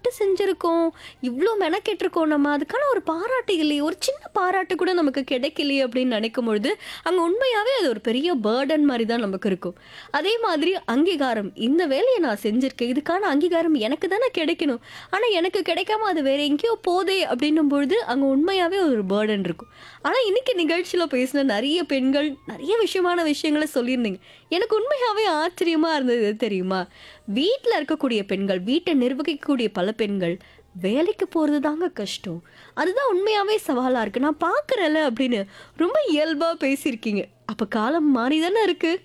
கஷ்டப்பட்டு செஞ்சிருக்கோம் இவ்வளோ மெனக்கெட்டிருக்கோம் நம்ம அதுக்கான ஒரு பாராட்டு இல்லையே ஒரு சின்ன பாராட்டு கூட நமக்கு கிடைக்கலையே அப்படின்னு நினைக்கும் பொழுது அங்கே உண்மையாகவே அது ஒரு பெரிய பேர்டன் மாதிரி தான் நமக்கு இருக்கும் அதே மாதிரி அங்கீகாரம் இந்த வேலையை நான் செஞ்சிருக்கேன் இதுக்கான அங்கீகாரம் எனக்கு தானே கிடைக்கணும் ஆனால் எனக்கு கிடைக்காம அது வேற எங்கேயோ போதே அப்படின்னும் பொழுது அங்கே உண்மையாகவே ஒரு பேர்டன் இருக்கும் ஆனால் இன்னைக்கு நிகழ்ச்சியில் பேசின நிறைய பெண்கள் நிறைய விஷயமான விஷயங்களை சொல்லியிருந்தீங்க எனக்கு உண்மையாகவே ஆச்சரியமாக இருந்தது எது தெரியுமா வீட்டில் இருக்கக்கூடிய பெண்கள் வீட்டை நிர்வகிக்கக்கூடிய பல பெண்கள் வேலைக்கு போகிறது தாங்க கஷ்டம் அதுதான் உண்மையாகவே சவாலாக இருக்குது நான் பார்க்குறேன்ல அப்படின்னு ரொம்ப இயல்பாக பேசியிருக்கீங்க அப்போ காலம் மாறி தானே இருக்குது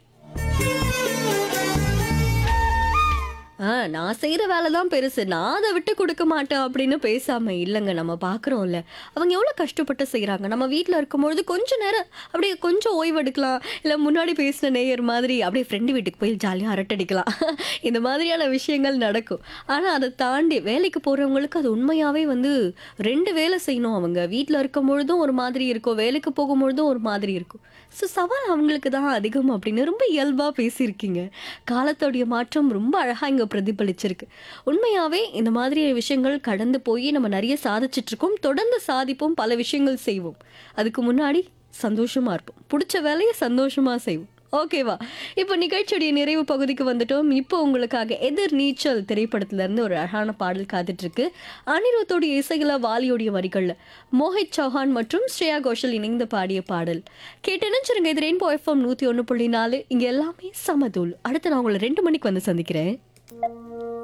ஆ நான் செய்கிற வேலை தான் பெருசு நான் அதை விட்டு கொடுக்க மாட்டேன் அப்படின்னு பேசாமல் இல்லைங்க நம்ம பார்க்குறோம்ல அவங்க எவ்வளோ கஷ்டப்பட்டு செய்கிறாங்க நம்ம வீட்டில் இருக்கும்பொழுது கொஞ்ச நேரம் அப்படியே கொஞ்சம் ஓய்வு எடுக்கலாம் இல்லை முன்னாடி பேசின நேயர் மாதிரி அப்படியே ஃப்ரெண்டு வீட்டுக்கு போய் ஜாலியாக அரட்டடிக்கலாம் இந்த மாதிரியான விஷயங்கள் நடக்கும் ஆனால் அதை தாண்டி வேலைக்கு போகிறவங்களுக்கு அது உண்மையாகவே வந்து ரெண்டு வேலை செய்யணும் அவங்க வீட்டில் இருக்கும் பொழுதும் ஒரு மாதிரி இருக்கும் வேலைக்கு போகும்பொழுதும் ஒரு மாதிரி இருக்கும் ஸோ சவால் அவங்களுக்கு தான் அதிகம் அப்படின்னு ரொம்ப இயல்பாக பேசியிருக்கீங்க காலத்தோடைய மாற்றம் ரொம்ப அழகாக இங்கே பிரதிபலிச்சிருக்கு உண்மையாகவே இந்த மாதிரி விஷயங்கள் கடந்து போய் நம்ம நிறைய சாதிச்சிட்டு இருக்கோம் தொடர்ந்து சாதிப்போம் பல விஷயங்கள் செய்வோம் அதுக்கு முன்னாடி சந்தோஷமாக இருப்போம் பிடிச்ச வேலையை சந்தோஷமாக செய்வோம் ஓகேவா இப்போ நிகழ்ச்சியுடைய நிறைவு பகுதிக்கு வந்துட்டோம் இப்போ உங்களுக்காக எதிர் நீச்சல் திரைப்படத்துல இருந்து ஒரு அழகான பாடல் காத்துட்டு இருக்கு அனிருத்தோடைய இசைகள வாலியோடைய வரிகள்ல மோஹித் சௌஹான் மற்றும் ஸ்ரேயா கோஷல் இணைந்து பாடிய பாடல் கேட்டு நினைச்சிருங்க இது ரெயின்போ எஃப்எம் நூற்றி ஒன்று புள்ளி நாலு இங்கே எல்லாமே சமதூள் அடுத்து நான் உங்களை ரெண்டு மணிக்கு வந்து சந்திக்கிறேன்